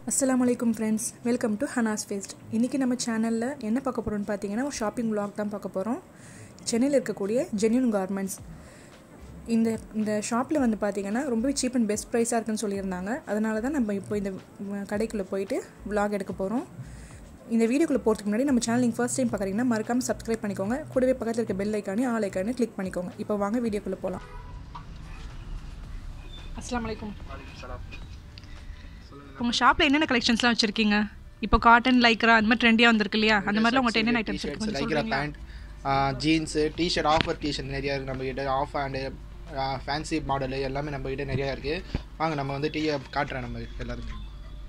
அஸ்ஸலாமு அலைக்கும் friends welcome to Hanas ஃபேஸ்ட் இன்றைக்கி நம்ம சேனலில் என்ன பார்க்க போகிறோம்னு பார்த்தீங்கன்னா ஒரு ஷாப்பிங் vlog தான் பார்க்க போகிறோம் சென்னையில் இருக்கக்கூடிய ஜென்யூன் கார்மெண்ட்ஸ் இந்த இந்த ஷாப்பில் வந்து பார்த்தீங்கன்னா ரொம்பவே சீப் அண்ட் பெஸ்ட் ப்ரைஸாக இருக்குன்னு சொல்லியிருந்தாங்க அதனால தான் நம்ம இப்போ இந்த ம், கடைக்குள்ளே போயிட்டு vlog எடுக்க போகிறோம் இந்த வீடியோக்குள்ளே போகிறதுக்கு முன்னாடி நம்ம சேனல் நீங்கள் ஃபர்ஸ்ட் டைம் பார்க்குறீங்கன்னா மறக்காமல் சப்ஸ்கிரைப் பண்ணிக்கோங்க கூடவே பக்கத்தில் இருக்க பெல் ஐக்கானே ஆல் ஐக்கானே கிளிக் பண்ணிக்கோங்க இப்போ வாங்க வீடியோக்குள்ளே போகலாம் அஸ்லாம் வலைக்கும் உங்கள் ஷாப்பில் என்னென்ன கலெக்ஷன்ஸ்லாம் வச்சுருக்கீங்க இப்போ காட்டன் லைக்ரா அந்த மாதிரி ட்ரெண்டியாக வந்திருக்கு இல்லையா அந்த மாதிரிலாம் உங்கள்கிட்ட என்னென்ன ஐட்டம்ஸ் இருக்கு கொஞ்சம் லைக்ரா சொல்றீங்களா? Pant jeans T shirt offer T shirt நிறையா இருக்குது நம்மக்கிட்ட ஆஃப் ஹேண்டு ஃபேன்சி மாடலு எல்லாமே நம்மக்கிட்ட நிறையா இருக்குது வாங்க நம்ம வந்து டீ காட்டுறேன் நம்ம எல்லாருக்கும்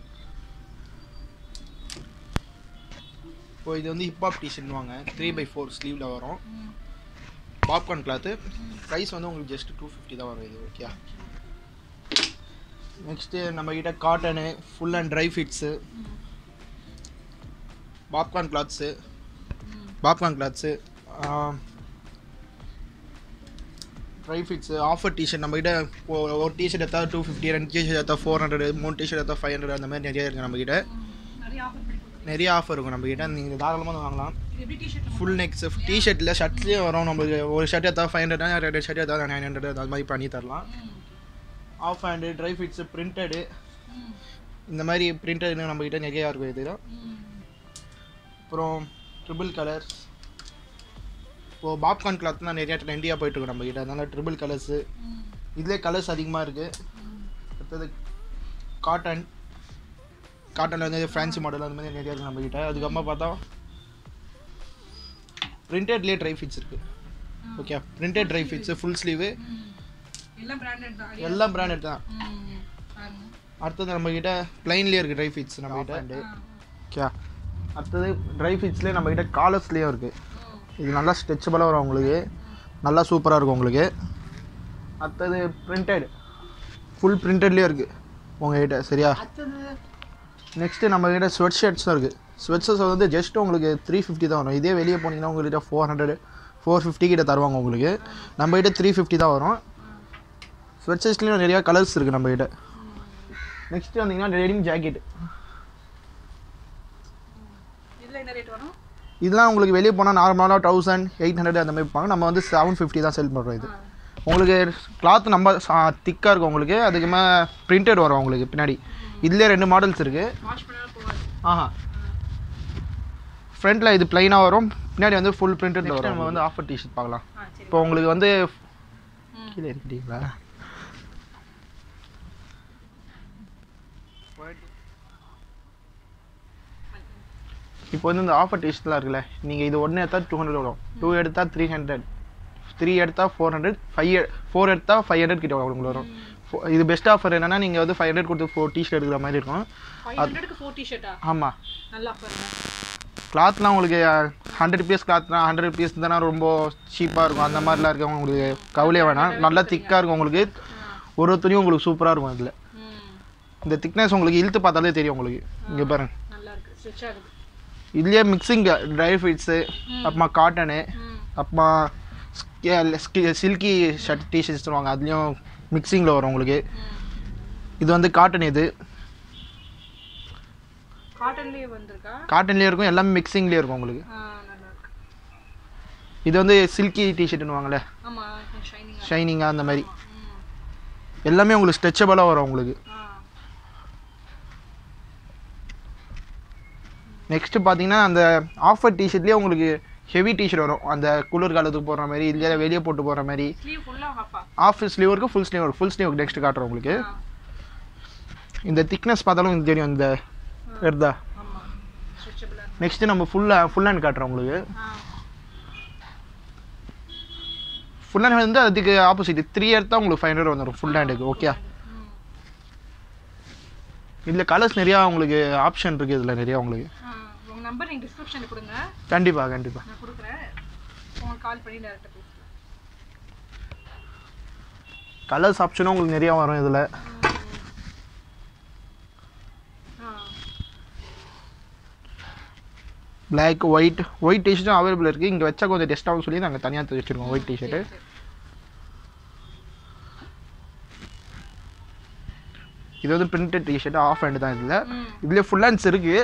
இப்போ இது வந்து ஹிப்ஹாப் டிஷர்ட்னு வாங்க த்ரீ பை ஃபோர் ஸ்லீவில் வரும் பாப்கார்ன் கிளாத்து ப்ரைஸ் வந்து உங்களுக்கு ஜஸ்ட் டூ ஃபிஃப்டி தான் வரும் இது ஓகே நெக்ஸ்ட்டு நம்மக்கிட்ட cotton full and dry fits popcorn clothes popcorn clothes dry fits offer T shirt நம்மக்கிட்ட ஒரு டிஷர்ட் எடுத்தா டூ ஃபிஃப்டி ரெண்டு டிஷர்ட் எடுத்தா ஃபோர் ஹண்ட்ரட் மூணு டிஷர்ட் எடுத்தா ஃபைவ் ஹண்ட்ரட் அந்த மாதிரி நிறைய இருக்குது நம்மக்கிட்ட நிறைய ஆஃபர் இருக்கும் நம்மக்கிட்ட நீங்கள் தாராளமாக வந்து வாங்கலாம் ஃபுல் நெக்ஸ் டிஷர்ட்டில் ஷர்ட்லேயும் வரும் நம்மளுக்கு ஒரு ஷர்ட் எடுத்தா ஃபைவ் ஹண்ட்ரட் ரெண்டு ஷர்ட் எடுத்தா நைன் ஹண்ட்ரட் அது மாதிரி பண்ணி தரலாம் half hand dry fits printed இந்த மாதிரி பிரிண்டட் நம்மக்கிட்ட நிறையா இருக்கும் இது அப்புறம் ட்ரிபிள் கலர்ஸ் இப்போது பாப்கார்ன் கிளாத்லாம் நிறையா ட்ரெண்டியாக போயிட்டுருக்கு நம்ம கிட்ட அதனால ட்ரிபிள் கலர்ஸு இதுலேயே கலர்ஸ் அதிகமாக இருக்குது அடுத்தது காட்டன் காட்டனில் வந்து ஃபேன்சி மாடல் அந்த மாதிரி நிறையா இருக்குது நம்ம கிட்ட அதுக்கப்புறமா பார்த்தா பிரிண்டட்லேயே ட்ரை ஃபிட்ஸ் இருக்குது okay printed dry fits full sleeve எல்லாம் பிராண்டட் தான் எல்லாம் பிராண்டட் தான் ம், பாருங்க. அடுத்தது நம்ம கிட்ட பிளைன்லேயே இருக்குது ட்ரை ஃபிட்ஸ் நம்ம கிட்ட ஓகே அடுத்தது ட்ரை ஃபிட்ஸ்லேயே நம்ம கிட்ட காலர்ஸ்லேயும் இருக்குது இது நல்லா ஸ்ட்ரெச்சபிளாக வரும் உங்களுக்கு நல்லா சூப்பராக இருக்கும் உங்களுக்கு அடுத்தது பிரிண்டட் ஃபுல் பிரிண்டட்லேயே இருக்குது உங்ககிட்ட சரியா நெக்ஸ்ட்டு நம்ம கிட்ட ஸ்வெட் ஷர்ட்ஸும் இருக்குது ஸ்வெட் ஷர்ட்ஸ் வந்து ஜஸ்ட் உங்களுக்கு த்ரீ ஃபிஃப்டி தான் வரும் இதே வெளியே போனீங்கன்னா உங்கள்கிட்ட ஃபோர் ஹண்ட்ரட் ஃபோர் ஃபிஃப்டி கிட்ட தருவாங்க உங்களுக்கு நம்ம கிட்ட த்ரீ ஃபிஃப்டி தான் வரும் ஸ்வெட் ஷர்ட்ஸ்லேயும் நிறையா கலர்ஸ் இருக்குது நம்ம கிட்ட நெக்ஸ்ட்டு வந்தீங்கன்னா ரெடிம் ஜாக்கெட் இதுல என்ன ரேட் வரும் இதெல்லாம் உங்களுக்கு வெளியே போனால் நார்மலாக தௌசண்ட் எயிட் ஹண்ட்ரட் அந்த மாதிரி விற்பாங்க நம்ம வந்து செவன் ஃபிஃப்டி தான் செல் பண்ணுறோம் இது உங்களுக்கு கிளாத் நம்ம திக்காக இருக்கும் உங்களுக்கு அதுக்கு மேலே பிரிண்டட் வரும் உங்களுக்கு பின்னாடி இதுலேயே ரெண்டு மாடல்ஸ் இருக்குது வாஷ் பண்ணாலும் போகாது ஆஹா ஃப்ரண்ட்டில் இது ப்ளைனாக வரும் பின்னாடி வந்து ஃபுல் பிரிண்டட் வரும் நம்ம வந்து ஆஃபர் டிஷர்ட் பார்க்கலாம் ஆ சரி இப்போ உங்களுக்கு வந்து கீழே இருக்கிறீங்களா இப்போ வந்து இந்த ஆஃபர் டிஷர்ட்லாம் இருக்குல்ல நீங்கள் இது ஒன்று எடுத்தால் டூ ஹண்ட்ரட் வரும் டூ எடுத்தால் த்ரீ ஹண்ட்ரட் த்ரீ எடுத்தால் ஃபோர் ஹண்ட்ரட் ஃபைவ் ஃபோர் எடுத்தால் ஃபைவ் ஹண்ட்ரட் கிட்ட உங்களுக்கு வரும் Fo- இது பெஸ்ட் ஆஃபர் என்னன்னா நீங்கள் வந்து ஃபைவ் ஹண்ட்ரட் கொடுத்து ஃபோர் டிஷர்ட் எடுக்கிற மாதிரி இருக்கும் ஃபைவ் ஹண்ட்ரடுக்கு ஃபோர் டிஷர்ட்டா ஆமாம் நல்லா பாருங்க கிளாத்லாம் உங்களுக்கு ஹண்ட்ரட் பீஸ் கிளாத்லாம் ஹண்ட்ரட் பீஸ் தானே ரொம்ப சீப்பாக இருக்கும் அந்த மாதிரிலாம் இருக்க உங்களுக்கு கவலையே வேணாம் நல்லா திக்காக இருக்கும் உங்களுக்கு ஒரு ஒரு துணியும் உங்களுக்கு சூப்பராக இருக்கும் அதில் ம் இந்த திக்னஸ் உங்களுக்கு இழுத்து பார்த்தாலே தெரியும் உங்களுக்கு இங்கே பாருங்க நல்லா இருக்கு ஸ்ட்ரெச் ஆகுது இதுலேயே மிக்சிங் ட்ரை ஃபிட்ஸு அப்புறமா காட்டனு ம் அப்புறமா சில்கி ஷர்ட் டிஷர்ட்ஸ் சொல்லுவாங்க அதுலேயும் மிக்சிங்கில் வரும் உங்களுக்கு இது வந்து காட்டன் இது காட்டன்லயே வந்திருக்கா காட்டன்லேயே இருக்கும் எல்லாமே மிக்சிங்லேயே இருக்கும் உங்களுக்கு ஆ நல்லா இருக்கு இது வந்து சில்கி டிஷர்ட்னுவாங்களே ஆமா ஷைனிங்கா ஷைனிங்காக அந்த மாதிரி ம் எல்லாமே உங்களுக்கு ஸ்ட்ரெச்சபிளாக வரும் உங்களுக்கு ஆ நெக்ஸ்ட்டு பார்த்தீங்கன்னா அந்த ஆஃபர் டிஷர்ட்லேயே உங்களுக்கு ஹெவி டிஷர்ட் வரும் அந்த குளிர் காலத்துக்கு போடுற மாதிரி இல்லையா வெளியே போட்டு போகிற மாதிரி ஸ்லீவ் ஃபுல்லா ஹாப்பா ஆஃப் ஸ்லீவ் இருக்குது full sleeve full sleeve next காட்டுறோம் உங்களுக்கு இந்த திக்னஸ் பார்த்தாலும் உங்களுக்கு தெரியும் இந்த வருதா ஆமா ஸ்ட்ரெச்சபிளா நெக்ஸ்ட்டு நம்ம ஃபுல்லாக ஃபுல் ஹேண்ட் காட்டுறோம் உங்களுக்கு ஆ ஃபுல் ஹேண்ட் வந்து அதுக்கு ஆப்போசிட் த்ரீ இயர் தான் உங்களுக்கு ஃபைவ் ஹண்ட்ரட் வந்துடும் ஃபுல் ஹேண்டுக்கு ஓகே ம் இதில் கலர்ஸ் நிறையா உங்களுக்கு ஆப்ஷன் இருக்குது இதில் நிறையா உங்களுக்கு ஆ உங்க நம்பர் நீங்க டிஸ்கிரிப்ஷன்ல கொடுங்க கண்டிப்பாக கண்டிப்பாக நான் கொடுக்குறேன் உங்களுக்கு கால் பண்ணி டேரக்டாக பேசலாம் கலர்ஸ் ஆப்ஷனும் உங்களுக்கு நிறையா வரும் இதில் ஆ பிளாக் ஒயிட் ஒயிட் டிஷர்ட்டும் அவைலபிள் இருக்குது இங்கே வச்சா கொஞ்சம் டெஸ்ட் ஆகும் சொல்லி நாங்கள் தனியாக வச்சுருக்கோம் ஒயிட் டிஷர்ட்டு சரி. இது வந்து பிரிண்டட் டிஷர்ட் ஆஃப் ஹேண்ட் தான் இதில் ம் இதுலேயே ஃபுல் ஹேண்ட்ஸ் இருக்குது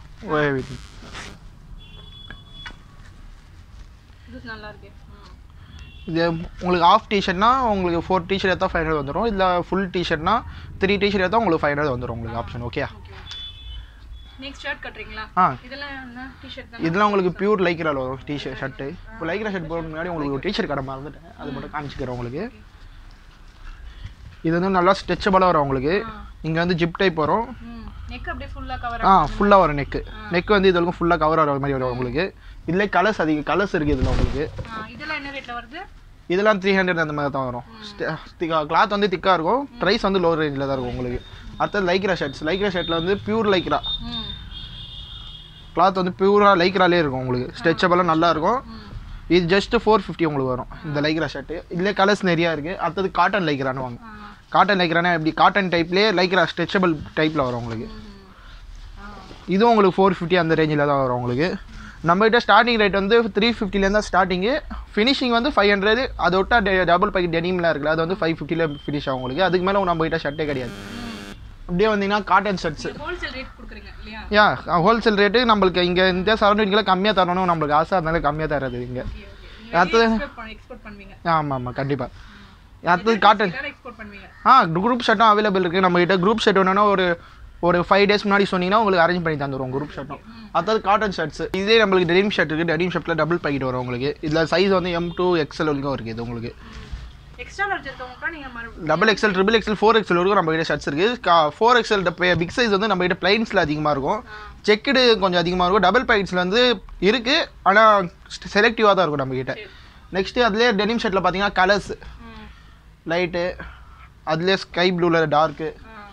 இது நல்லா இருக்கு ம் இது உங்களுக்கு ஆஃப் டிஷர்ட்னா உங்களுக்கு ஃபோர் டிஷர்ட் எடுத்தால் ஃபைவ் ஹண்ட்ரட் வந்துடும் இல்லை ஃபுல் டிஷர்ட்னா த்ரீ டிஷர்ட் எடுத்தால் உங்களுக்கு ஃபைவ் ஹண்ட்ரட் வந்துடும் உங்களுக்கு option okay okay next shirt கட்டுறீங்களா ஆ இதெல்லாம் என்ன டிஷர்ட் தான் இதெல்லாம் உங்களுக்கு பியூர் லைக்ரால் வரும் டிஷர்ட் ஷர்ட்டு இப்போ லைக்ரா ஷர்ட் போகிறதுக்கு முன்னாடி உங்களுக்கு ஒரு டிஷர்ட் கடை மறந்துட்டேன் அது மட்டும் காமிச்சிக்கிறேன் உங்களுக்கு இது வந்து நல்லா ஸ்ட்ரெச்சபிளாக வரும் உங்களுக்கு இங்கே வந்து ஜிப் டைப் வரும் ம் நெக் அப்படியே ஃபுல்லா கவர் ஆ ஃபுல்லாக வரும் நெக்கு நெக் வந்து இது வரைக்கும் ஃபுல்லாக கவர் ஆகிற மாதிரி வரும் உங்களுக்கு இதில் கலர்ஸ் அதிக கலர்ஸ் இருக்குது இதில் உங்களுக்கு இதெல்லாம் என்ன ரேட்ல வருது இதெல்லாம் த்ரீ ஹண்ட்ரட் அந்த மாதிரி தான் வரும் கிளாத் வந்து திக்காக இருக்கும் ப்ரைஸ் வந்து லோ ரேஞ்சில் தான் இருக்கும் உங்களுக்கு அடுத்தது லைக்ரா ஷர்ட்ஸ் லைக்ரா ஷர்ட்டில் வந்து பியூர் லைக்ரா ம் கிளாத் வந்து பியூராக லைக்ராலே இருக்கும் உங்களுக்கு ஸ்ட்ரெச்சபிளாக நல்லா இருக்கும் இது ஜஸ்ட் ஃபோர் ஃபிஃப்டி உங்களுக்கு வரும் இந்த லைக்ரா ஷர்ட்டு இதிலே கலர்ஸ் நிறையா இருக்குது அடுத்தது காட்டன் லைக்ரான்னு வாங்க காட்டன் லைக்ரானா எப்படி காட்டன் டைப்லேயே லைக்ரா ஸ்ட்ரெச்சபிள் டைப்பில் வரும் உங்களுக்கு இதுவும் உங்களுக்கு ஃபோர் ஃபிஃப்டி அந்த ரேஞ்சில் தான் வரும் உங்களுக்கு நம்மகிட்ட ஸ்டார்டிங் ரேட் வந்து த்ரீ ஃபிஃப்டிலேருந்து தான் ஸ்டார்டிங்கு ஃபினிஷிங் வந்து ஃபைவ் ஹண்ட்ரட் அதை விட்டா டபுள் பாக்கெட் டெனிம்லாம் இருக்குல்ல அது வந்து ஃபைவ் ஃபிஃப்டியில் ஃபினிஷ் ஆகும் உங்களுக்கு அதுக்கு மேலே நம்மகிட்ட ஷர்ட்டே கிடையாது அப்படியே வந்தீங்கன்னா காட்டன் ஷர்ட்ஸ் ஹோல்சேல் ரேட் கொடுக்குறீங்க இல்லையா யா ஹோல்சேல் ரேட்டு நம்மளுக்கு இங்கே இந்த சரௌண்டிங்கில் கம்மியாக தரணும் நம்மளுக்கு ஆசை அதனால கம்மியாக தராது இங்கே அடுத்தது எக்ஸ்போர்ட் பண்ணுவீங்க ஆமாம் ஆமாம் கண்டிப்பாக அடுத்தது காட்டன் எக்ஸ்போர்ட் பண்ணுவீங்க ஆ குரூப் ஷர்ட்டும் அவைலபிள் இருக்குது நம்மகிட்ட குரூப் ஷர்ட் வேணும்னா ஒரு ஒரு ஃபைவ் டேஸ் முன்னாடி சொன்னீங்கன்னா உங்களுக்கு அரேஞ்ச் பண்ணி தந்துடுவோம் குரூப் ஷர்ட்டும் அடுத்தது காட்டன் ஷர்ட்ஸ் இதே நம்மளுக்கு டெனிம் ஷர்ட் இருக்குது டெனிம் ஷர்ட்டில் டபுள் பாக்கெட் வரும் உங்களுக்கு இதில் சைஸ் வந்து எம் டூ எக்ஸ்எல் வரைக்கும் இருக்குது இது உங்களுக்கு எக்ஸ்ட்ரா லார்ஜ் இருக்கவங்க நீங்க மறுபடியும் double XL triple XL four XL வரைக்கும் நம்ம கிட்ட ஷர்ட்ஸ் இருக்குது ஃபோர் எக்ஸ்எல் பிக் சைஸ் வந்து நம்ம கிட்ட பிளைன்ஸில் அதிகமாக இருக்கும் செக்குடு கொஞ்சம் அதிகமாக இருக்கும் டபுள் பாக்கெட்ஸில் வந்து இருக்குது ஆனால் செலக்டிவாக தான் இருக்கும் நம்ம கிட்ட நெக்ஸ்ட்டு அதுலேயே டெனிம் ஷர்ட்டில் பார்த்தீங்கன்னா கலர்ஸ் ம் லைட்டு அதுலேயே ஸ்கை ப்ளூவில் டார்க்கு ஆ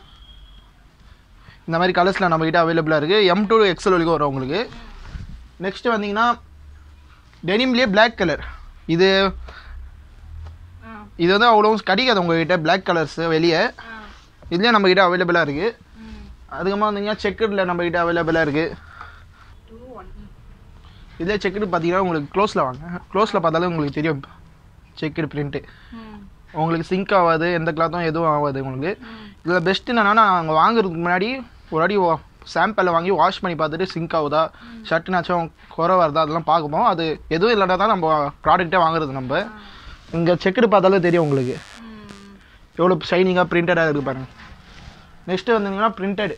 இந்த மாதிரி கலர்ஸில் நம்மக்கிட்ட அவைலபிளாக இருக்குது எம் டூ எக்ஸல் வரைக்கும் வரும் உங்களுக்கு நெக்ஸ்ட்டு வந்தீங்கன்னா டெனிம்லேயே Black கலர் இது ஆ இது வந்து அவ்வளோ கிடைக்காது உங்ககிட்ட Black கலர்ஸ் வெளியே ஆ இதுலேயே நம்மக்கிட்ட அவைலபிளாக இருக்குது ம் அதுக்கப்புறமா வந்தீங்கன்னா செக்கடில் நம்மக்கிட்ட அவைலபிளாக இருக்குது டூ ஒன் இதிலே செக்குடு பார்த்தீங்கன்னா உங்களுக்கு க்ளோஸில் வாங்க க்ளோஸில் பார்த்தாலும் உங்களுக்கு தெரியும் செக்குடு பிரிண்ட்டு ம் உங்களுக்கு சிங்க் ஆகாது எந்த கிளாத்தும் எதுவும் ஆகாது உங்களுக்கு ம் இதில் பெஸ்ட் என்னன்னா நாங்கள் வாங்குறதுக்கு முன்னாடி ஒரு வாட்டி சாம்பிளில் வாங்கி வாஷ் பண்ணி பார்த்துட்டு சிங்க் ஆகுதா ஷர்ட்டுனாச்சும் குறை வருதா அதெல்லாம் பார்க்கும்போது அது எதுவும் இல்லைனா தான் நம்ம ப்ராடக்ட்டே வாங்குறது நம்ம இங்கே செக்குடு பார்த்தாலே தெரியும் உங்களுக்கு ம் எவ்வளோ ஷைனிங்காக பிரிண்டடாக இருக்குது பாருங்க நெக்ஸ்ட்டு வந்தீங்கன்னா பிரிண்டட்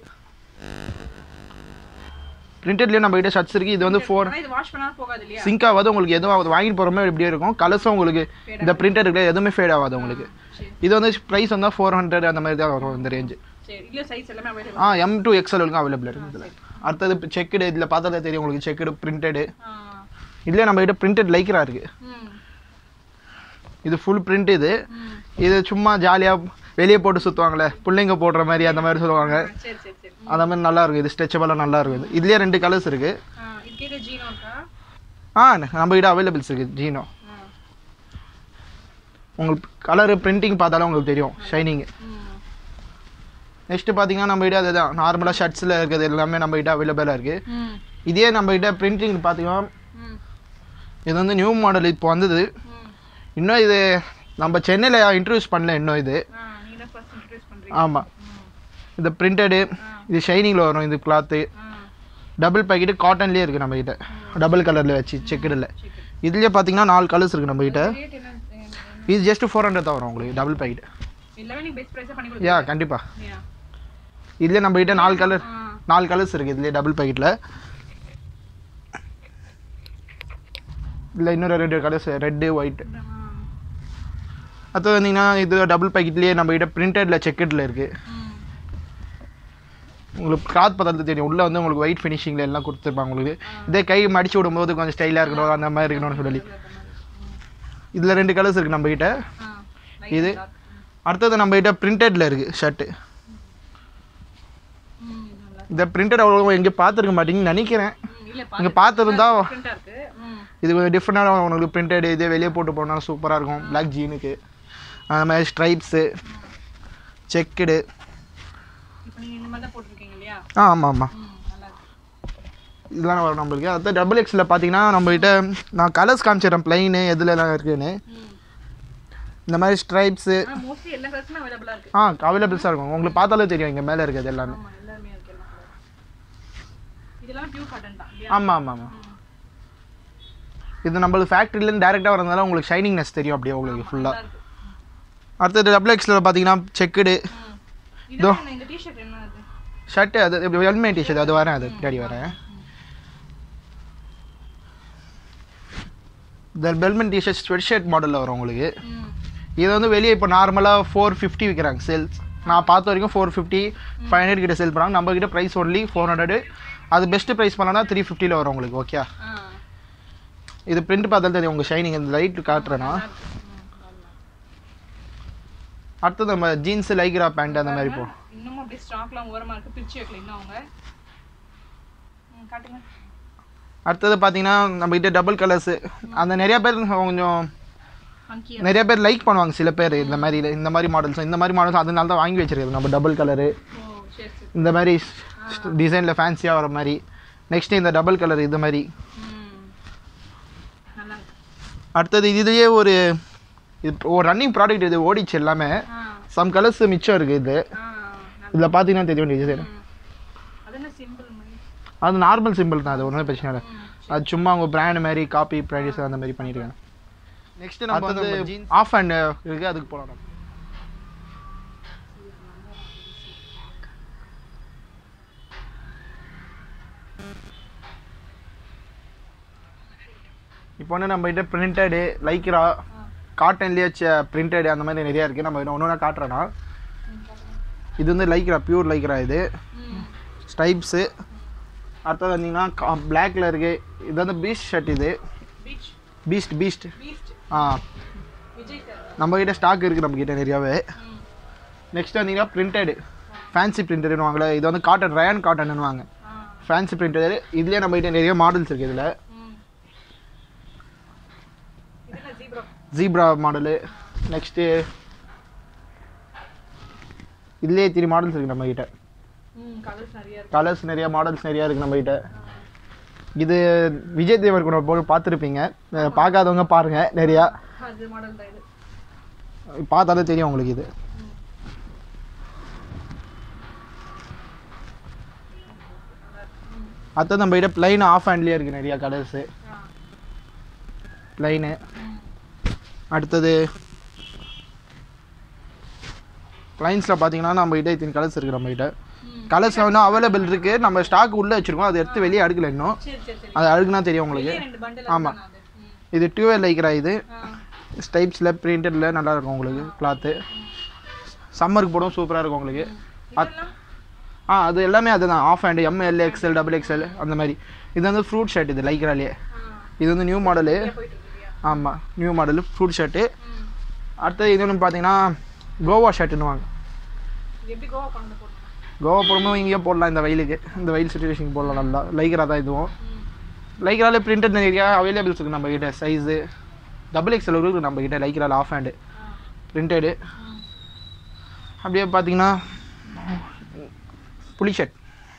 பிரிண்டட்லேயே நம்ம கிட்ட ஷர்ட்ஸ் இருக்குது இது வந்து ஃபோர் ஆனா இது வாஷ் பண்ணாலும் போகாது இல்லையா சிங்க் ஆகாது உங்களுக்கு எதுவும் ஆகாது வாங்கிட்டு போகிற இப்படியே இருக்கும் கலர்ஸும் உங்களுக்கு இந்த பிரிண்டட் இருக்குல்ல எதுவுமே ஃபேட் ஆகாது உங்களுக்கு சரி இது வந்து ப்ரைஸ் வந்து ஃபோர் ஹண்ட்ரட் அந்த மாதிரி தான் வரும் இந்த ரேஞ்சு சரி இல்ல சைஸ் எல்லாமே அவைலபிள் ஆ எம் டூ எக்ஸ்எல் வரைக்கும் அவைலபிள் இருக்குது இதில் அடுத்தது செக்குடு இதில் பார்த்தாலே தெரியும் உங்களுக்கு செக்குடு பிரிண்டடு ஆ இதுலேயே நம்ம கிட்ட பிரிண்டட் லைக்ரா இருக்குது ம் இது ஃபுல் பிரிண்ட் இது ம் இது சும்மா ஜாலியாக வெளியே போட்டு சுற்றுவாங்களே பிள்ளைங்க போடுற மாதிரி அந்த மாதிரி சொல்லுவாங்க ஆ, சரி சரி சரி அந்த மாதிரி நல்லா இருக்கும் இது ஸ்ட்ரெச்சபிளாக நல்லா இருக்கும் இது இதுலேயே ரெண்டு கலர்ஸ் இருக்குது ஆ இதுக்கே ஜீனோ இருக்கா ஆ நம்ம கிட்ட அவைலபிள்ஸ் இருக்குது ஜீனோ ஆ உங்களுக்கு கலரு பிரிண்டிங் பார்த்தாலும் உங்களுக்கு தெரியும் ஷைனிங் ம் நெக்ஸ்ட்டு பார்த்தீங்கன்னா நம்ம கிட்ட அதுதான் நார்மலாக ஷர்ட்ஸில் இருக்கிறது எல்லாமே நம்ம கிட்ட அவைலபிளாக இருக்குது ம் இதே நம்ம கிட்ட பிரிண்டிங் பார்த்தீங்கன்னா ம் இது வந்து நியூ மாடல் இப்போ வந்தது ம் இன்னும் இது நம்ம சென்னையில் இன்ட்ரடியூஸ் பண்ணல இன்னும் இது ஆ நீங்க தான் ஃபர்ஸ்ட் இன்ட்ரோ듀ce பண்றீங்க ஆமாம் இது பிரிண்டடு இது ஷைனிங்கில் வரும் இது கிளாத்து ஆ டபுள் பேக்கெட்டு காட்டன்லேயே இருக்குது நம்மக்கிட்ட டபுள் கலரில் வச்சு செக்குடில் இதுலேயே பார்த்தீங்கன்னா நாலு கலர்ஸ் இருக்குது நம்மக்கிட்ட ரேட் என்ன என்ன- இது ஜஸ்ட் ஃபோர் ஹண்ட்ரட் தான் வரும் உங்களுக்கு டபுள் பேக்கெட் எல்லாமே நீங்க பெஸ்ட் பிரைஸா பண்ணி யா கொடுப்பீங்க கண்டிப்பாக இல்லையா இதுலேயே நம்மக்கிட்ட நாலு கலர் ஆ நாலு கலர்ஸ் இருக்குது இதுலேயே டபுள் பேக்கெட்டில் இல்லை இன்னொரு ரெண்டு கலர்ஸ் ரெட்டு ஒயிட் ஆ அடுத்து வந்தீங்கன்னா இது டபுள் பேக்கெட்லேயே நம்மக்கிட்ட பிரிண்டடில் செக்கெட்டில் இருக்குது ம் உங்களுக்கு கிளாத் பதறது தெரியும் உள்ளே வந்து உங்களுக்கு ஒயிட் ஃபினிஷிங்கில் எல்லாம் கொடுத்துருப்பாங்க உங்களுக்கு இதே கை மடிச்சு விடும்போது கொஞ்சம் ஸ்டைலாக இருக்கணும் அந்த மாதிரி இருக்கணும்னு சொல்லி இதில் ரெண்டு கலர்ஸ் இருக்குது நம்மக்கிட்ட ஆ இது அடுத்தது நம்மக்கிட்ட பிரிண்டடில் இருக்குது ஷர்ட்டு ம் நல்லா இந்த பிரிண்டட் அவ்வளோ எங்கேயும் பார்த்துருக்க மாட்டீங்கன்னு நினைக்கிறேன் ம் இல்ல இங்கே பார்த்துருந்தா டிஃபரெண்டா இருக்கு ம் இது கொஞ்சம் டிஃப்ரெண்டாக உங்களுக்கு பிரிண்டட் இதே வெளியே போட்டு போனால் சூப்பராக இருக்கும் பிளாக் ஜீனுக்கு அந்த மாதிரி ஸ்ட்ரைப்ஸு செக்குடு இப்போ நீங்க இந்த மாதிரி தான் போட்டிருக்கீங்க இல்லையா ஆ ஆமாம் ஆமாம் ம் நல்லா இருக்கு இதெல்லாம் வரும் நம்மளுக்கு அடுத்த டபுள் எக்ஸில் பார்த்தீங்கன்னா நம்மகிட்ட நான் கலர்ஸ் காமிச்சிடுறேன் ப்ளைனு எதுலலாம் இருக்குன்னு ம் இந்த மாதிரி ஸ்ட்ரைப்ஸு ஆனா மோஸ்ட்லி எல்லா கலர்ஸுமே அவைலபிளா இருக்கு ஆ அவைலபிள்ஸாக இருக்கும் உங்களுக்கு பார்த்தாலே தெரியும் இங்கே மேலே இருக்குது எல்லாமே ஆமா எல்லாமே இருக்கு எல்லா colours. இதெல்லாம் பியூர் காட்டன் தான் இல்லையா ஆமாம் ஆமாம் ஆமாம் இது நம்மளுக்கு ஃபேக்ட்ரிலேருந்து டேரெக்டாக வரதுனால உங்களுக்கு ஷைனிங்னஸ் தெரியும் அப்படியே உங்களுக்கு ஃபுல்லாக நல்லா இருக்கு அடுத்தது டபுள் எக்ஸில் பார்த்தீங்கன்னா செக்குடு ம். இதெல்லாம் என்ன இந்த டிஷர்ட் என்ன அது ஷர்ட்டு அது வெல்மே டிஷர்ட் அது வரேன் அது பின்னாடி வரேன் இந்த பெல்மென் டிஷர்ட் ஸ்வெட் ஷர்ட் மாடலில் வரும் உங்களுக்கு ம் இது வந்து வெளியே இப்போ நார்மலாக ஃபோர் ஃபிஃப்டி விற்கிறாங்க சேல்ஸ் நான் பார்த்த வரைக்கும் ஃபோர் ஃபிஃப்டி ஃபைவ் ஹண்ட்ரட் கிட்ட சேல் பண்ணாங்க நம்ம கிட்ட ப்ரைஸ் ஒன்லி ஃபோர் ஹண்ட்ரட் அது பெஸ்ட்டு ப்ரைஸ் பண்ணனா த்ரீ ஃபிஃப்டியில் வரும் உங்களுக்கு ஓகே ஆ இது பிரிண்ட் பார்த்தாலும் தெரியும் உங்கள் ஷைனிங் இந்த லைட் காட்டுறேன்னா நல்லா இருக்கு. ம், நல்லா. அடுத்தது நம்ம ஜீன்ஸ் லைக்ரா பேண்ட் அந்த மாதிரி போ இன்னமும் அப்படியே ஸ்டாக்லாம் ஓரமா இருக்கு பிரிச்சு வைக்கல இன்னும் அவங்க ம், காட்டுங்க அடுத்தது பார்த்தீங்கன்னா நம்மகிட்ட டபுள் கலர்ஸு அந்த நிறைய பேர் கொஞ்சம் ஃபங்கி நிறைய பேர் லைக் பண்ணுவாங்க சில பேர் இந்த மாதிரி இந்த மாதிரி மாடல்ஸ் இந்த மாதிரி மாடல்ஸ் அதனால தான் வாங்கி வச்சிருக்கிறது நம்ம டபுள் கலரு ஓ சரி சரி இந்த மாதிரி டிசைனில் ஃபேன்சியாக வர மாதிரி நெக்ஸ்ட் இந்த டபுள் கலர் இது மாதிரி ம் நல்லா இருக்கு அடுத்தது இதுலேயே ஒரு இது ஒரு ரன்னிங் ப்ராடக்ட் இது ஓடிச்சு எல்லாமே ஆ சம் கலர்ஸ் மிச்சம் இருக்குது இது ஆ நல்லா இதில் பார்த்தீங்கன்னா தெரியும் டிசைன் ம். அது என்ன சிம்பிள் மாதிரி அது நார்மல் சிம்பிள் தான் அது ஒன்றும் பிரச்சனை இல்லை அது சும்மா அவங்க பிராண்ட் மாதிரி காப்பி ப்ரைஸ் அந்த மாதிரி பண்ணியிருக்காங்க நெக்ஸ்ட் நம்ம வந்து ஆஃப் அண்ட் இருக்குது அதுக்கு போகலாம் இப்போ வந்து நம்ம கிட்ட பிரிண்டடு லைக்ரா காட்டன்லேயே பிரிண்டடு அந்த மாதிரி நிறையா இருக்குது நம்ம ஒன்று ஒன்றா காட்டுறேன்னா இது வந்து லைக்ரா பியூர் லைக்ரா இது ம் ஸ்டைப்ஸு அடுத்தது வந்தீங்கன்னா பிளாக்ல இருக்கு இது வந்து பீஸ்ட் ஷர்ட் இது பீச் பீஸ்ட் பீஸ்ட் பீஸ்ட் ஆ விஜய் சார் நம்ம கிட்ட ஸ்டாக் இருக்குது நம்ம கிட்ட நிறையாவே ம் நெக்ஸ்ட் வந்தீங்கன்னா பிரிண்டடு ஃபேன்சி பிரிண்டடுன்னு இது வந்து காட்டன் ரயான் காட்டன்னுவாங்க ஆ ஃபேன்சி பிரிண்டடு இதுலேயே நம்ம கிட்ட நிறைய மாடல்ஸ் இருக்குது இதில் ம் இதெல்லாம் ஜீப்ரா ஜீப்ரா மாடலு நெக்ஸ்ட்டு இதுலேயே த்ரீ மாடல்ஸ் இருக்குது நம்ம கிட்ட ம் கலர்ஸ் நிறைய இருக்கு கலர்ஸ் நிறைய மாடல்ஸ் நிறையா இருக்குது நம்ம கிட்ட இது விஜய் தேவர்கோட போல் பார்த்துருப்பீங்க அஹ் பார்க்காதவங்க பாருங்கள் நிறையா அது மாடல் தான் இது பார்த்தாலே தெரியும் உங்களுக்கு இது அடுத்தது நம்ம கிட்ட பிளைன் ஆஃப் ஹேண்ட்லேயே இருக்குது நிறையா கலர்ஸு ஆ பிளைனு ம் அடுத்தது பிளைன்ஸில் பார்த்தீங்கன்னா நம்ம கிட்ட இத்தனை கலர்ஸ் இருக்குது நம்ம கிட்ட ம் கலர்ஸ் இன்னும் அவைலபிள் இருக்குது நம்ம ஸ்டாக் உள்ளே வச்சுருக்கோம் அதை எடுத்து வெளியே அடுக்கல இன்னும் சரி சரி சரி அது அடுக்குனா தெரியும் உங்களுக்கு வெளியே ரெண்டு பண்டல் ஆமா. அது ம் இது டியூவர் லைக்கிற இது ஆ ஸ்டைப்ஸில் பிரிண்டடில் நல்லா இருக்கும் உங்களுக்கு கிளாத்து சம்மருக்கு போடும் சூப்பராக இருக்கும் உங்களுக்கு இதெல்லாம் ஆ அது எல்லாமே அதுதான் half hand M L XL double XL அந்த மாதிரி இது வந்து ஃப்ரூட் ஷர்ட் இது லைக்ராலே ஆ இது வந்து நியூ மாடலு இங்கே போயிட்டு இருக்கு இல்லையா ஆமாம் நியூ மாடலு ஃப்ரூட் ஷர்ட்டு ம் அடுத்தது இது ஒன்று பார்த்தீங்கன்னா கோவா ஷர்ட்டுன்னுவாங்க இது எப்படி கோவா கொண்டு போடணும் கோவா போடும்போது இங்கேயே போடலாம் இந்த வெயிலுக்கு இந்த வெயில் சுச்சுவேஷனுக்கு போடலாம் நல்லா லைக்ரா தான் இதுவும் ம் லைக்ராலே பிரிண்டட் நிறையா அவைலபிள்ஸ் இருக்குது நம்ம கிட்ட சைஸு டபுள் எக்ஸ்எல் இருக்குது நம்ம கிட்ட லைக்ரால ஆஃப் ஹேண்டு ஆ பிரிண்டடு ம் அப்படியே பார்த்தீங்கன்னா புளி ஷர்ட்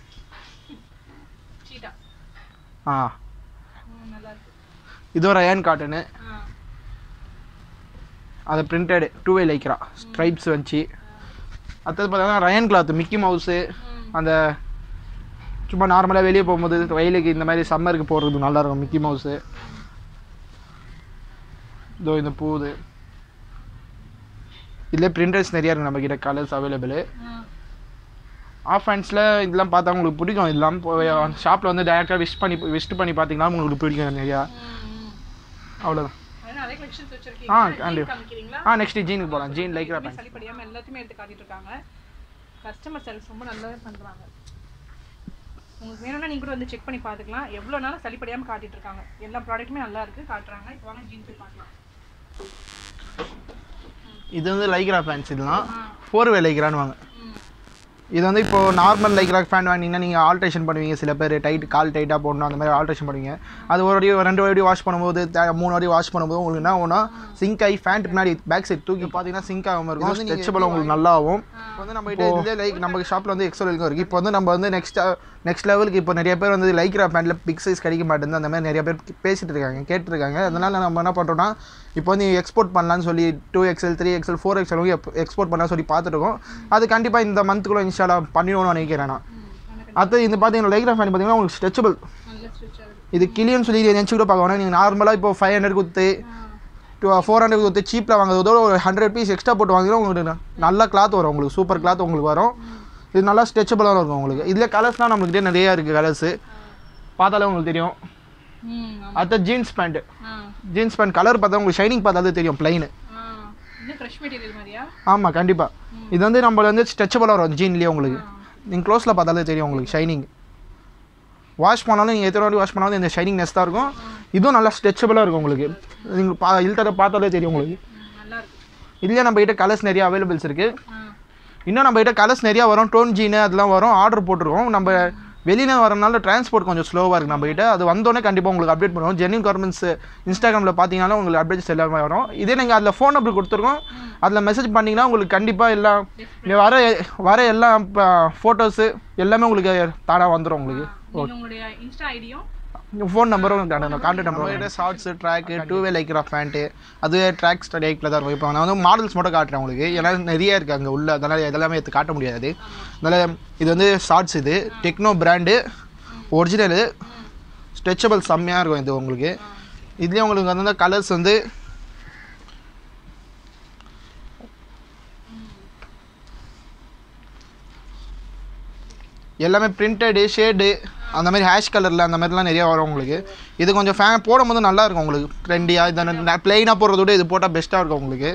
சீட்டா ஆ ம் நல்லா இருக்கு இதுவும் ரயான் காட்டனு ஆ அது printed two way lycra stripes வச்சு அடுத்தது பார்த்தீங்கன்னா ரயன் கிளாத் மிக்கி மவுஸு ம் அந்த சும்மா நார்மலாக வெளியே போகும்போது வெயிலுக்கு இந்த மாதிரி சம்மருக்கு போடுறது நல்லா இருக்கும் மிக்கி மவுஸு இதோ இந்த பூது இதில் பிரிண்டர்ஸ் நிறையா இருக்குது நம்மக்கிட்ட கலர்ஸ் அவைலபிள் ஆ ஆஃப் ஹேண்ட்ஸில் இதெல்லாம் பார்த்தா உங்களுக்கு பிடிக்கும் இதெல்லாம் ஷாப்பில் வந்து டேரெக்டாக விஷ் பண்ணி விசிட் பண்ணி பார்த்தீங்கன்னா உங்களுக்கு பிடிக்கும் நிறையா ம் ம் அவ்வளோதான் அது நிறைய கலெக்ஷன்ஸ் ஆ, வச்சிருக்கீங்க கண்டிப்பா. காமிக்கிறீங்களா ஆ நெக்ஸ்ட் ஜீனுக்கு போகலாம் ஜீன் லைக்ரா எதுவுமே பேண்ட் சளி படியாம எல்லாத்தையுமே எடுத்து காட்டிட்டு இருக்காங்க கஸ்டமர் சர்வீஸ் ரொம்ப நல்லாவே பண்றாங்க உங்களுக்கு வேணும்னா நீங்க கூட வந்து செக் பண்ணி பார்த்துக்கலாம் எவ்வளோ நாளும் சளி படியாம காட்டிட்டு இருக்காங்க எல்லா ப்ராடக்ட்டுமே நல்லா இருக்கு காட்டுறாங்க இப்போ வாங்க ஜீன் போய் பார்க்கலாம் இது வந்து லைக்ரா பேண்ட்ஸ் இதெல்லாம் ஆ ஃபோர் வே லைக்ரான்னு வாங்க ம் இது வந்து இப்போ நார்மல் லைக் ராக் பேண்ட் வாங்கினீங்கன்னா நீங்கள் ஆல்ட்ரேஷன் பண்ணுவீங்க சில பேர் டைட் கால் டைட்டாக போடணும் அந்த மாதிரி ஆல்ட்ரேஷன் பண்ணுவீங்க அது ஒரு வாட்டி ரெண்டு வாட்டி வாஷ் பண்ணும்போது த- மூணு வாட்டி வாஷ் பண்ணும்போது உங்களுக்கு என்ன ஒன்றா சிங்க் ஆகி ஃபேண்ட் பின்னாடி பேக் சைட் தூக்கி பார்த்தீங்கன்னா சிங்க் ஆகாமல் இருக்கும் ஸ்ட்ரெச்சபிள் உங்களுக்கு நல்லா ஆகும் இப்போ வந்து நம்ம கிட்ட இதுலேயே லைக் நம்ம ஷாப்பில் வந்து எக்ஸல் வரைக்கும் இருக்குது இப்போ வந்து நம்ம வந்து நெக்ஸ்ட் நெக்ஸ்ட் லெவலுக்கு இப்போ நிறைய பேர் வந்து லைக்ரா பேண்ட்டில் பிக் சைஸ் கிடைக்க மாட்டேங்குது அந்த மாதிரி நிறைய பேர் பேசிட்டு இருக்காங்க கேட்டிருக்காங்க அதனால நம்ம என்ன பண்ணுறோம்னா இப்போ வந்து எக்ஸ்போர்ட் பண்ணலான்னு சொல்லி two XL three XL four XL export பண்ணலாம் சொல்லி பார்த்துருக்கோம் அது கண்டிப்பாக இந்த மந்த்துக்குள்ள இன்ஸ்டாலா பண்ணிடுவோம்னு நினைக்கிறேன் நான் அடுத்து இந்த பார்த்தீங்கன்னா லைக்ரா ஃபேன் பார்த்தீங்கன்னா உங்களுக்கு ஸ்ட்ரெச்சபிள் நல்ல ஸ்ட்ரெச் ஆகுது இது கிளியன்னு சொல்லி நினச்சி கூட பார்க்க வேணாம் நீங்கள் நார்மலாக இப்போ ஃபைவ் ஹண்ட்ரட் கொடுத்து டூ ஃபோர் ஹண்ட்ரட் கொடுத்து சீப்பில் வாங்குறதோட ஒரு ஹண்ட்ரட் பீஸ் எக்ஸ்ட்ரா போட்டு வாங்கினா உங்களுக்கு நல்ல கிளாத் வரும் உங்களுக்கு சூப்பர் கிளாத் உங்களுக்கு வரும் இது நல்லா ஸ்ட்ரெச்சபிளாக இருக்கும் உங்களுக்கு இதில் கலர்ஸ்லாம் நம்மளுக்கிட்டே நிறையா இருக்குது கலர்ஸு பார்த்தாலே உங்களுக்கு தெரியும் ம் அடுத்த ஜீன்ஸ் பேண்ட்டு ஆ ஜீன்ஸ் பேண்ட் கலர் பார்த்தா உங்களுக்கு ஷைனிங் பார்த்தாலே தெரியும் ப்ளைனு ஆ இன்னும் ஃப்ரெஷ் மெட்டீரியல் மாதிரியா ஆமாம் கண்டிப்பாக இது வந்து நம்ம வந்து ஸ்ட்ரெச்சபிளாக வரும் ஜீன்லேயே உங்களுக்கு நீங்கள் க்ளோஸில் பார்த்தாலே தெரியும் உங்களுக்கு ஷைனிங் வாஷ் பண்ணாலும் நீங்கள் எத்தனை வாட்டி வாஷ் பண்ணாலும் இந்த ஷைனிங்னஸ் தான் இருக்கும் இதுவும் நல்லா ஸ்ட்ரெச்சபிளாக இருக்கும் உங்களுக்கு நீங்கள் பா இழுத்ததை பார்த்தாலே தெரியும் உங்களுக்கு ம் நல்லா இருக்கு இதுலேயே நம்ம கிட்ட கலர்ஸ் நிறைய அவைலபிள்ஸ் இருக்குது ஆ இன்னும் நம்ம கிட்ட கலர்ஸ் நிறையா வரும் டோன் ஜீனு அதெல்லாம் வரும் ஆர்டர் போட்டிருக்கோம் நம்ம வெளியில் வரனால டிரான்ஸ்போர்ட் கொஞ்சம் ஸ்லோவாக இருக்குது நம்ம கிட்ட அது வந்தோடனே கண்டிப்பாக உங்களுக்கு அப்டேட் பண்ணுவோம் ஜென்யூன் கார்மெண்ட்ஸ் இன்ஸ்டாகிராமில் பார்த்தீங்கன்னா உங்களுக்கு அப்டேட்ஸ் எல்லாமே வரும் இதே நீங்கள் அதில் ஃபோன் நம்பர் கொடுத்துருக்கோம் அதில் மெசேஜ் பண்ணிங்கன்னா உங்களுக்கு கண்டிப்பாக எல்லாம் இங்க வர வர எல்லா ஃபோட்டோஸு எல்லாமே உங்களுக்கு தானாக வந்துடும் உங்களுக்கு நீங்க உங்களுடைய இன்ஸ்டா ஐடியும் ஃபோன் நம்பரும் contact number shorts track two way lycra pant அதுவே ட்ராக் டைப்பில் தான் இருக்கும் இப்போ நான் வந்து மாடல்ஸ் மட்டும் காட்டுறேன் உங்களுக்கு ஏன்னா நிறைய இருக்குது அங்கே உள்ள அதனால் இதெல்லாமே எடுத்து காட்ட முடியாது அதனால் இது வந்து ஷார்ட்ஸ் இது டெக்னோ பிராண்டு ஒரிஜினலு ஸ்ட்ரெச்சபிள் செம்மையாக இருக்கும் இது உங்களுக்கு இதுலேயே உங்களுக்கு வந்து கலர்ஸ் வந்து எல்லாமே பிரிண்டடு ஷேடு அந்த மாதிரி ஹேஷ் கலரில் அந்த மாதிரிலாம் நிறைய வரும் உங்களுக்கு இது கொஞ்சம் ஃபேன் போடும்போது நல்லா இருக்கும் உங்களுக்கு ட்ரெண்டியாக இதை ப்ளைனாக போடுறத விட இது போட்டால் பெஸ்ட்டாக இருக்கும் உங்களுக்கு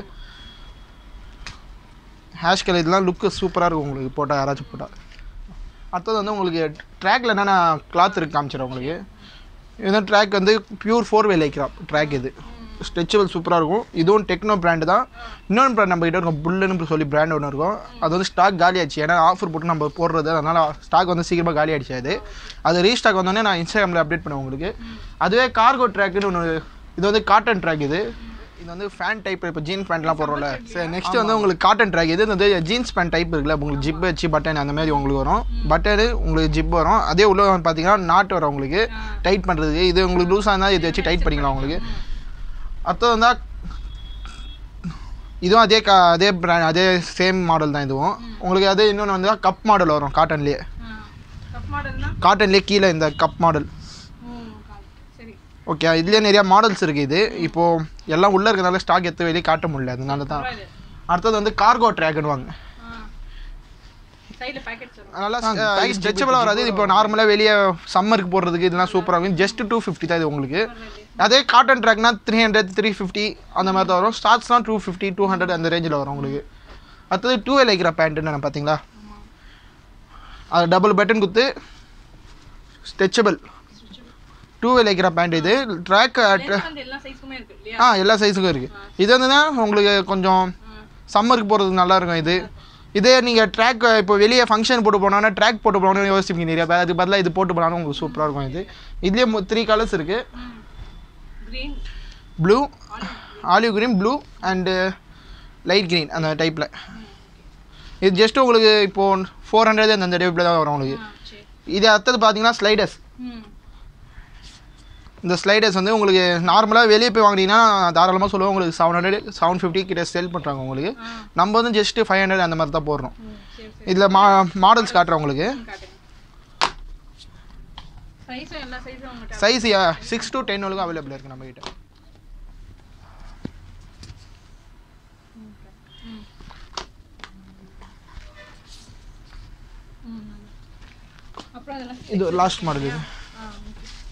ஹேஷ் கலர் இதெல்லாம் லுக்கு சூப்பராக இருக்கும் உங்களுக்கு போட்டால் யாராச்சும் போட்டால் அடுத்தது வந்து உங்களுக்கு ட்ராக்ல என்னென்ன கிளாத் இருக்கு காமிச்சிடும் உங்களுக்கு இது ட்ராக் வந்து pure four way lycra track இது ஸ்ட்ரெச்சபிள் சூப்பராக இருக்கும் இதுவும் டெக்னோ பிராண்டு தான் இன்னொன்று பிராண்ட் நம்ம கிட்ட இருக்கும் புல்லுன்னு சொல்லி பிராண்ட் ஒன்று இருக்கும் அது வந்து ஸ்டாக் காலி ஆச்சு ஏன்னா ஆஃபர் போட்டு நம்ம போடுறது அதனால் ஸ்டாக் வந்து சீக்கிரமாக காலி ஆயிடுச்சு அது அது ரீஸ்டாக் வந்தோடனே நான் இன்ஸ்டாகிராமில் அப்டேட் பண்ணுவேன் உங்களுக்கு அதுவே கார்கோ ட்ராக்குன்னு ஒன்று இது வந்து காட்டன் ட்ராக் இது இது வந்து ஃபேன் டைப் இப்போ ஜீன்ஸ் பேண்ட்லாம் போடுறோம்ல சரி நெக்ஸ்ட் வந்து உங்களுக்கு காட்டன் ட்ராக் இது வந்து ஜீன்ஸ் பேண்ட் டைப் இருக்குல்ல உங்களுக்கு ஜிப் வச்சு பட்டன் அந்த மாதிரி உங்களுக்கு வரும் பட்டனு உங்களுக்கு ஜிப் வரும் அதே உள்ள வந்து பார்த்தீங்கன்னா நாட் வரும் உங்களுக்கு டைட் பண்ணுறதுக்கு இது உங்களுக்கு லூஸாக இருந்தால் இதை வச்சு டைட் பண்ணிக்கலாம் உங்களுக்கு அடுத்தது வந்தா இதுவும் அதே கா அதே பிராண்ட் அதே சேம் மாடல் தான் இதுவும் உங்களுக்கு அதே இன்னொன்று வந்து கப் மாடல் வரும் காட்டன்லேயே கப் மாடல்னா காட்டன்லேயே கீழே இந்த கப் மாடல் ம் சரி ஓகே இதுலேயே நிறையா மாடல்ஸ் இருக்குது இது இப்போது எல்லாம் உள்ளே இருக்கிறதால ஸ்டாக் எடுத்து வெளியே காட்ட முடியல அதனால தான் இது அடுத்தது வந்து கார்கோ ட்ராக்னுவாங்க ஆ சைடில் பேக்கெட்ஸ் வரும் அதனால ஸ்ட்ரெச்சபிளாக வராது இப்போ நார்மலாக வெளியே சம்மருக்கு போடுறதுக்கு இதெல்லாம் சூப்பராக இருக்கும் ஜஸ்ட் டூ ஃபிஃப்டி தான் இது உங்களுக்கு அதே காட்டன் ட்ராக்னா த்ரீ ஹண்ட்ரட் த்ரீ ஃபிஃப்டி அந்த மாதிரி தான் வரும் ஸ்டார்ட்ஸ்லாம் டூ ஃபிஃப்டி டூ ஹண்ட்ரட் அந்த ரேஞ்சில் வரும் உங்களுக்கு அடுத்தது டூ வே லைக்கிற பேண்ட்டுன்னு பார்த்தீங்களா அது டபுள் பட்டன் குத்து stretchable two way lycra pant இது ட்ராக் வந்து எல்லா சைஸுமே இருக்கு இல்லையா ஆ எல்லா சைஸுக்கும் இருக்குது இது வந்துன்னா உங்களுக்கு கொஞ்சம் சம்மருக்கு போகிறதுக்கு நல்லா இருக்கும் இது இதே நீங்கள் ட்ராக் இப்போ வெளியே ஃபங்க்ஷன் போட்டு போனோன்னா ட்ராக் போட்டு போனோம்னு யோசிப்பீங்க நிறைய பேர் அதுக்கு பதிலாக இது போட்டு போனாலும் உங்களுக்கு சூப்பராக இருக்கும் இது இதுலேயே த்ரீ கலர்ஸ் இருக்குது green blue olive green blue and light green அந்த டைப்பில் இது ஜஸ்ட் உங்களுக்கு இப்போது ஃபோர் ஹண்ட்ரட் அந்த டைப்பில் தான் வரும் உங்களுக்கு ஆ சரி இது அடுத்தது பார்த்தீங்கன்னா ஸ்லைடர்ஸ் ம் இந்த ஸ்லைடர்ஸ் வந்து உங்களுக்கு நார்மலாக வெளியே போய் வாங்கினீங்கன்னா தாராளமாக சொல்லுவோம் உங்களுக்கு செவன் ஹண்ட்ரட் செவன் ஃபிஃப்டி கிட்ட செல் பண்ணுறாங்க உங்களுக்கு ஆ நம்ம வந்து ஜஸ்ட் ஃபைவ் ஹண்ட்ரட் அந்த மாதிரி தான் போடுறோம் ம் சரி சரி இதில் மா மாடல்ஸ் காட்டுறேன் உங்களுக்கு காட்டுங்க சைஸும் எல்லா சைஸும் உங்கள்கிட்ட சைஸ் சிக்ஸ் to டென் வரைக்கும் அவைலபிள் இருக்குது நம்மகிட்ட ம் ம் அப்புறம் அதெல்லாம் இது லாஸ்ட் மாடல் இது ஆ okay.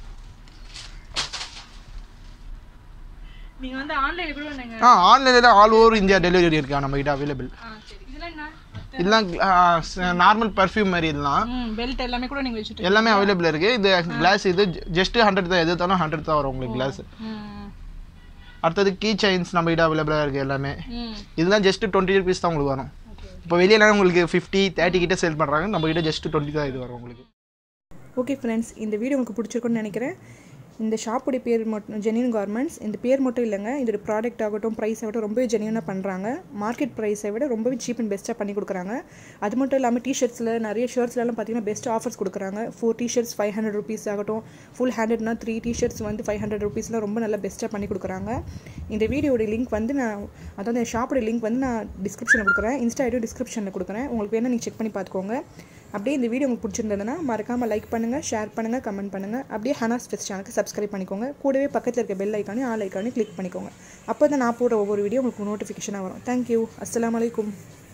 நீங்க வந்து ஆன்லைன்ல கூட நீங்க ஆ ஆன்லைனில் ஆல் ஓவர் இந்தியா டெலிவரி இருக்கா நம்மகிட்ட அவைலபிள் ஆ சரி இதெல்லாம் என்ன இதெல்லாம் நார்மல் பர்ஃப்யூம் மாதிரி இதெல்லாம் ம் பெல்ட் எல்லாமே கூட நீங்க வச்சுட்டு எல்லாமே அவைலபிள் இருக்குது இது கிளாஸ் இது ஜஸ்ட் ஹண்ட்ரட் தான் எது தாலும் ஹண்ட்ரட் தான் வரும் உங்களுக்கு கிளாஸ் ம் அடுத்தது கீ செயின்ஸ் நம்மகிட்ட அவைலபிளாக இருக்குது எல்லாமே ம் இதெல்லாம் ஜஸ்ட் டுவெண்ட்டி ருபீஸ் தான் உங்களுக்கு வரும் ஓகே இப்போ வெளியெல்லாம் உங்களுக்கு ஃபிஃப்டி தேர்ட்டி கிட்ட சேல் பண்ணுறாங்க நம்ம கிட்ட ஜஸ்ட் டுவெண்ட்டி தான் இது வரும் உங்களுக்கு ஓகே ஃப்ரெண்ட்ஸ் இந்த வீடியோ உங்களுக்கு பிடிச்சிருக்குன்னு நினைக்கிறேன் இந்த ஷாப்புடைய பேர் மட்டும் ஜெனியன் கார்மெண்ட்ஸ் இந்த பேர் மட்டும் இல்லைங்க இதோட ப்ராடக்ட் ஆகட்டும் ப்ரைஸ் ஆகட்டும் ரொம்பவே ஜெனியூனாக பண்ணுறாங்க மார்க்கெட் ப்ரைஸை விட ரொம்பவே சீப் அண்ட் பெஸ்ட்டாக பண்ணி கொடுக்குறாங்க அது மட்டும் இல்லாமல் டிஷர்ட்ஸில் நிறைய ஷர்ட்ஸ்லாம் பார்த்தீங்கன்னா பெஸ்ட் ஆஃபர்ஸ் கொடுக்குறாங்க four T-shirts five hundred rupees ஆகட்டும் ஃபுல் ஹேண்டட்னா த்ரீ டிஷர்ட்ஸ் வந்து ஃபைவ் ஹண்ட்ரட் ருபீஸ்லாம் ரொம்ப நல்லா பெஸ்ட்டாக பண்ணி கொடுக்குறாங்க இந்த வீடியோட லிங்க் வந்து நான் அதாவது இந்த ஷாப்போட லிங்க் வந்து நான் டிஸ்கிரிப்ஷனில் கொடுக்குறேன் இன்ஸ்டா ஐடியோ டிஸ்கிரிப்ஷனில் கொடுக்குறேன் உங்களுக்கு வேணால் நீங்கள் செக் பண்ணி பார்த்துக்கோங்க அப்படியே இந்த வீடியோ உங்களுக்கு பிடிச்சிருந்ததுன்னா மறக்காமல் லைக் பண்ணுங்கள் ஷேர் பண்ணுங்கள் கமெண்ட் பண்ணுங்கள் அப்படியே ஹனாஸ் ஃபெஸ்ட் சேனலுக்கு சப்ஸ்கிரைப் பண்ணிக்கோங்க கூடவே பக்கத்தில் இருக்க பெல் ஐக்கானே ஆல் ஐக்கானே கிளிக் பண்ணிக்கோங்க அப்போ தான் நான் போடுற ஒவ்வொரு வீடியோ உங்களுக்கு நோட்டிஃபிகேஷனாக வரும் தேங்க்யூ அஸ்ஸலாமு அலைக்கும்